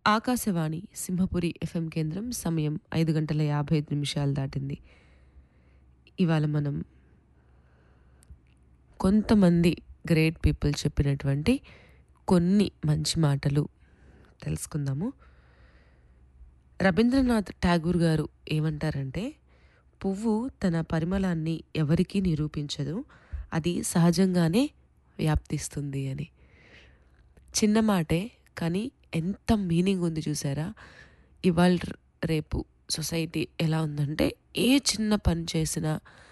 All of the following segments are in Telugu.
ఆకాశవాణి సింహపురి ఎఫ్ఎం కేంద్రం సమయం ఐదు గంటల యాభై ఐదు నిమిషాలు దాటింది ఇవాళ మనం కొంతమంది గ్రేట్ పీపుల్ చెప్పినటువంటి కొన్ని మంచి మాటలు తెలుసుకుందాము రవీంద్రనాథ్ ఠాగూర్ గారు ఏమంటారంటే పువ్వు తన పరిమళాన్ని ఎవరికీ నిరూపించదు అది సహజంగానే వ్యాప్తిస్తుంది అని చిన్న మాటే కానీ ఎంత మీనింగ్ ఉంది చూసారా ఇవాళ రేపు సొసైటీ ఎలా ఉందంటే ఏ చిన్న పని చేసినా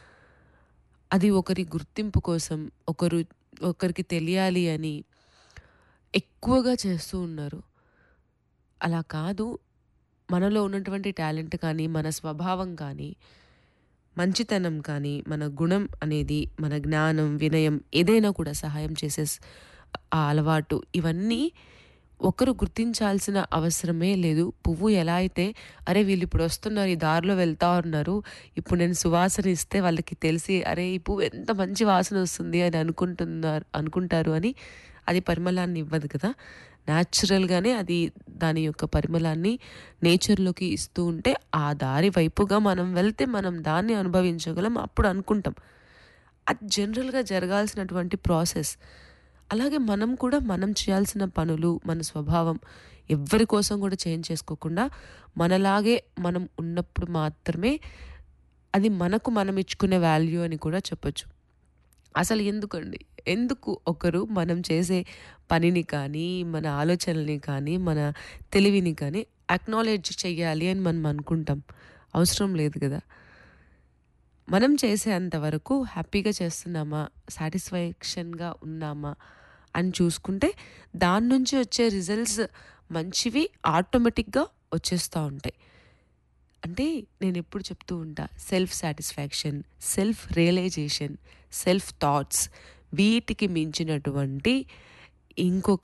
అది ఒకరి గుర్తింపు కోసం ఒకరు ఒకరికి తెలియాలి అని ఎక్కువగా చేస్తూ ఉన్నారు అలా కాదు మనలో ఉన్నటువంటి టాలెంట్ కానీ మన స్వభావం కానీ మంచితనం కానీ మన గుణం అనేది మన జ్ఞానం వినయం ఏదైనా కూడా సహాయం చేసే స్- ఆ అలవాటు ఇవన్నీ ఒకరు గుర్తించాల్సిన అవసరమే లేదు పువ్వు ఎలా అయితే అరే వీళ్ళు ఇప్పుడు వస్తున్నారు ఈ దారిలో వెళ్తా ఉన్నారు ఇప్పుడు నేను సువాసన ఇస్తే వాళ్ళకి తెలిసి అరే ఈ పువ్వు ఎంత మంచి వాసన వస్తుంది అని అనుకుంటున్నారు అనుకుంటారు అని అది పరిమళాన్ని ఇవ్వదు కదా న్యాచురల్గానే అది దాని యొక్క పరిమళాన్ని నేచర్లోకి ఇస్తూ ఉంటే ఆ దారి వైపుగా మనం వెళ్తే మనం దాన్ని అనుభవించగలం అప్పుడు అనుకుంటాం అది జనరల్గా జరగాల్సినటువంటి ప్రాసెస్ అలాగే మనం కూడా మనం చేయాల్సిన పనులు మన స్వభావం ఎవ్వరి కోసం కూడా చేంజ్ చేసుకోకుండా మనలాగే మనం ఉన్నప్పుడు మాత్రమే అది మనకు మనం ఇచ్చుకునే వాల్యూ అని కూడా చెప్పొచ్చు అసలు ఎందుకండి ఎందుకు ఒకరు మనం చేసే పనిని కానీ మన ఆలోచనల్ని కానీ మన తెలివిని కానీ అక్నాలెడ్జ్ చెయ్యాలి అని మనం అనుకుంటాం అవసరం లేదు కదా మనం చేసేంత వరకు హ్యాపీగా చేస్తున్నామా సాటిస్ఫాక్షన్గా ఉన్నామా అని చూసుకుంటే దాని నుంచి వచ్చే రిజల్ట్స్ మంచివి ఆటోమేటిక్గా వచ్చేస్తూ ఉంటాయి అంటే నేను ఎప్పుడు చెప్తూ ఉంటా self satisfaction self realization self thoughts వీటికి మించినటువంటి ఇంకొక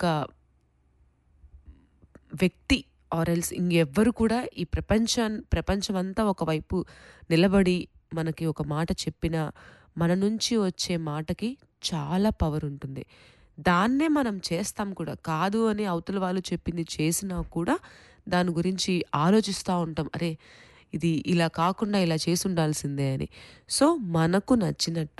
వ్యక్తి ఆర్ఎల్స్ ఇంకెవ్వరు కూడా ఈ ప్రపంచం ప్రపంచమంతా ఒకవైపు నిలబడి మనకి ఒక మాట చెప్పినా మన నుంచి వచ్చే మాటకి చాలా పవర్ ఉంటుంది దాన్నే మనం చేస్తాం కూడా కాదు అని అవతల వాళ్ళు చెప్పింది చేసినా కూడా దాని గురించి ఆలోచిస్తూ ఉంటాం అరే ఇది ఇలా కాకుండా ఇలా చేసి ఉండాల్సిందే అని సో మనకు నచ్చినట్టు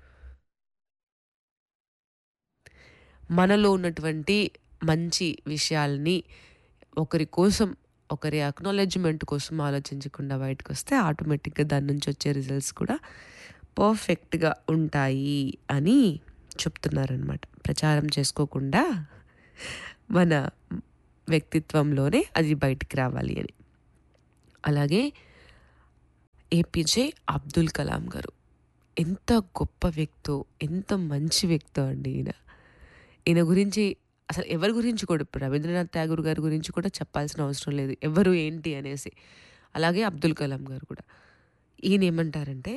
మనలో ఉన్నటువంటి మంచి విషయాల్ని ఒకరి కోసం ఒకరి అక్నాలెడ్జ్మెంట్ కోసం ఆలోచించకుండా బయటకు వస్తే ఆటోమేటిక్గా దాని నుంచి వచ్చే రిజల్ట్స్ కూడా పర్ఫెక్ట్గా ఉంటాయి అని చెప్తున్నారనమాట ప్రచారం చేసుకోకుండా మన వ్యక్తిత్వంలోనే అది బయటికి రావాలి అని అలాగే ఏపీజే అబ్దుల్ కలాం గారు ఎంత గొప్ప వ్యక్తో ఎంత మంచి వ్యక్తో అండి ఈయన ఈయన గురించి అసలు ఎవరి గురించి కూడా ఇప్పుడు రవీంద్రనాథ్ ఠాగూర్ గారి గురించి కూడా చెప్పాల్సిన అవసరం లేదు ఎవరు ఏంటి అనేసి అలాగే అబ్దుల్ కలాం గారు కూడా ఈయన ఏమంటారంటే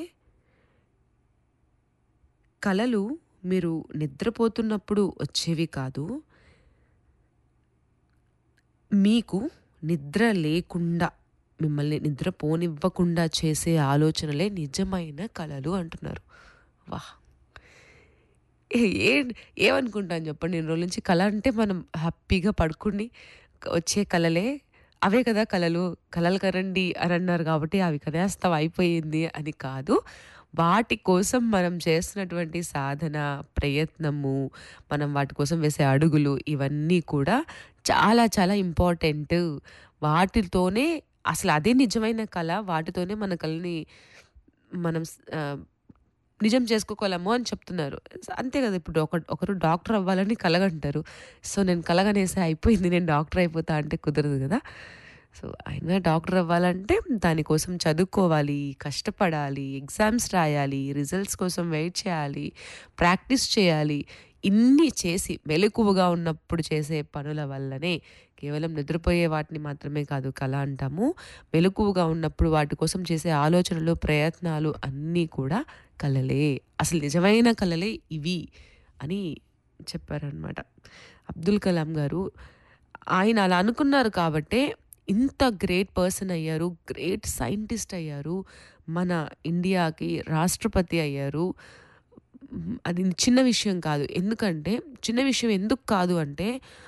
కళలు మీరు నిద్రపోతున్నప్పుడు వచ్చేవి కాదు మీకు నిద్ర లేకుండా మిమ్మల్ని నిద్రపోనివ్వకుండా చేసే ఆలోచనలే నిజమైన కళలు అంటున్నారు వాహ్ ఏ ఏమనుకుంటాను చెప్పండి నేను రోజుల నుంచి కళ అంటే మనం హ్యాపీగా పడుకుని వచ్చే కళలే అవే కదా కళలు కళలు కరండి అని అన్నారు కాబట్టి అవి కనేస్తాం అయిపోయింది అని కాదు వాటి కోసం మనం చేస్తున్నటువంటి సాధన ప్రయత్నము మనం వాటి కోసం వేసే అడుగులు ఇవన్నీ కూడా చాలా చాలా ఇంపార్టెంట్ వాటితోనే అసలు అదే నిజమైన కళ వాటితోనే మన కళని మనం ఆ, నిజం చేసుకోగలము అని చెప్తున్నారు అంతే కదా ఇప్పుడు ఒక ఒకరు డాక్టర్ అవ్వాలని కలగంటారు సో నేను కలగనేసి అయిపోయింది నేను డాక్టర్ అయిపోతా అంటే కుదరదు కదా సో ఆయన డాక్టర్ అవ్వాలంటే దానికోసం చదువుకోవాలి కష్టపడాలి ఎగ్జామ్స్ రాయాలి రిజల్ట్స్ కోసం వెయిట్ చేయాలి ప్రాక్టీస్ చేయాలి ఇన్ని చేసి మెలకువగా ఉన్నప్పుడు చేసే పనుల వల్లనే కేవలం నిద్రపోయే వాటిని మాత్రమే కాదు కళ అంటాము మెలకువగా ఉన్నప్పుడు వాటి కోసం చేసే ఆలోచనలు ప్రయత్నాలు అన్నీ కూడా కళలే అసలు నిజమైన కళలే ఇవి అని చెప్పారనమాట అబ్దుల్ కలాం గారు ఆయన అలా అనుకున్నారు కాబట్టే ఇంత గ్రేట్ పర్సన్ అయ్యారు గ్రేట్ సైంటిస్ట్ అయ్యారు మన ఇండియాకి రాష్ట్రపతి అయ్యారు మ్, అది చిన్న విషయం కాదు ఎందుకంటే చిన్న విషయం ఎందుకు కాదు అంటే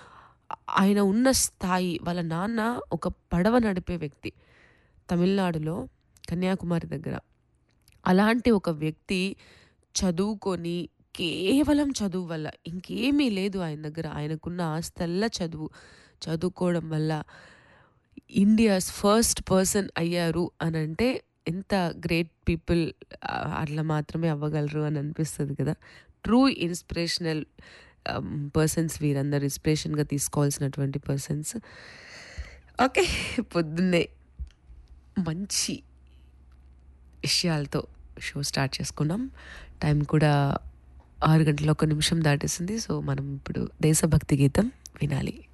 ఆయన ఉన్న స్థాయి వాళ్ళ నాన్న ఒక పడవ నడిపే వ్యక్తి తమిళనాడులో కన్యాకుమారి దగ్గర అలాంటి ఒక వ్యక్తి చదువుకొని కేవలం చదువు వల్ల ఇంకేమీ లేదు ఆయన దగ్గర ఆయనకున్న ఆస్తల్లా చదువు చదువుకోవడం వల్ల ఇండియాస్ ఫస్ట్ పర్సన్ అయ్యారు అని అంటే ఎంత గ్రేట్ పీపుల్ అట్లా మాత్రమే అవ్వగలరు అని అనిపిస్తుంది కదా ట్రూ ఇన్స్పిరేషనల్ పర్సన్స్ వీరందరూ ఇన్స్పిరేషన్గా తీసుకోవాల్సినటువంటి పర్సన్స్ ఓకే పొద్దున్నే మంచి విషయాలతో షో స్టార్ట్ చేసుకున్నాం టైం కూడా ఆరు గంటల ఒక నిమిషం దాటేసింది సో మనం ఇప్పుడు దేశభక్తి గీతం వినాలి